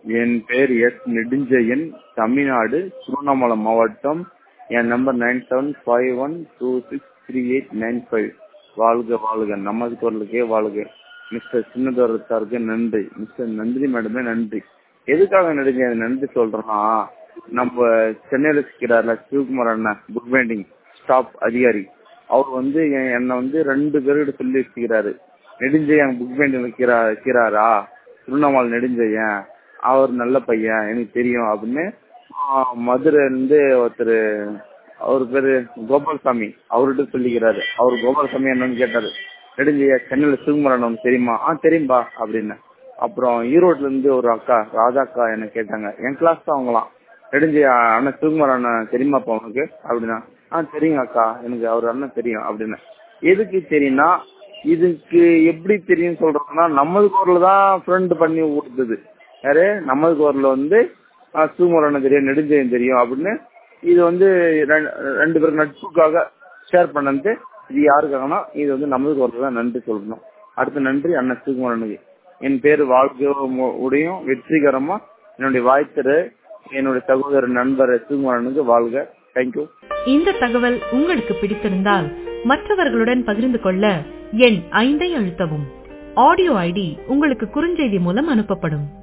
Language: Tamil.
என் பேர் எஸ் நெடுஞ்செழியன் தமிழ்நாடு திருவண்ணாமலை மாவட்டம் என் number nine seven five one two six three eight nine five வாழ்க வாழ்க நமது குரலுக்கே வாழ்க மிஸ்டர் சின்னதோர சாருக்கு நன்றி மிஸ்டர் நன்றி மேடமே நன்றி எதுக்காக நடிகை நன்றி சொல்றேன்னா நம்ம சென்னையில இருக்கிறார்ல சிவகுமார் அண்ணன் புக் பெயிண்டிங் ஸ்டாப் அதிகாரி அவர் வந்து என்- என்னை வந்து ரெண்டு பேர்கிட்ட சொல்லி வச்சுக்கிறாரு நெடுஞ்செய்யன் புக் பெயிண்டிங் வைக்கிறா வைக்கிறாரா திருவண்ணாமலை நெடுஞ்செய்யன் அவர் நல்ல பையன் எனக்கு தெரியும் அப்படின்னு ஆஹ், மதுரையில இருந்து ஒருத்தர் அவர் பேரு கோபால்சாமி அவர்கிட்ட சொல்லிக்கிறாரு அவர் கோபால்சாமி என்னன்னு கேட்டாரு நெடுஞ்செய்யா சென்னையில சிவகுமாரன் உனக்கு தெரியுமா ஆ தெரியும்பா அப்படின்னு அப்புறம் ஈரோட்ல இருந்து ஒரு அக்கா ராஜா அக்கா என்ன கேட்டாங்க என் கிளாஸ் தான் அவங்களாம் நெடுஞ்செய்யா அண்ணன் சிவகுமார் அண்ணன் தெரியுமாப்பா உனக்கு அப்படின்னா ஆ தெரியுங்க அக்கா எனக்கு அவர் அண்ணன் தெரியும் அப்படின்னு எதுக்கு தெரியும்னா இதுக்கு எப்படி தெரியும் சொல்றதுன்னா நமது குரல் தான் ஃப்ரெண்ட் பண்ணி கொடுத்தது யாரு நமது குரல் வந்து ஆ, சிவகுமார் அண்ணன் தெரியும் நெடுஞ்செய்யன் தெரியும் அப்படின்னு இது வந்து ரெண்டு- ரெண்டு பேரும் நட்புக்காக ஷேர் பண்ணது இது யாருக்காகனா இது வந்து நமது குரல் தான் நன்றி சொல்லணும் அடுத்த நன்றி அண்ணன் சிவகுமாரனுக்கு என் பேர் வாழ்க்கை உடையும் வெற்றிகரமா என்னுடைய வாய்த்தரு என்னுடைய சகோதர நண்பர் சிவகுமாரனுக்கு வாழ்க தேங்க்யூ இந்த தகவல் உங்களுக்கு பிடித்திருந்தால் மற்றவர்களுடன் பகிர்ந்து கொள்ள எண் ஐந்தை அழுத்தவும் ஆடியோ ஐடி உங்களுக்கு குறுஞ்செய்தி மூலம் அனுப்பப்படும்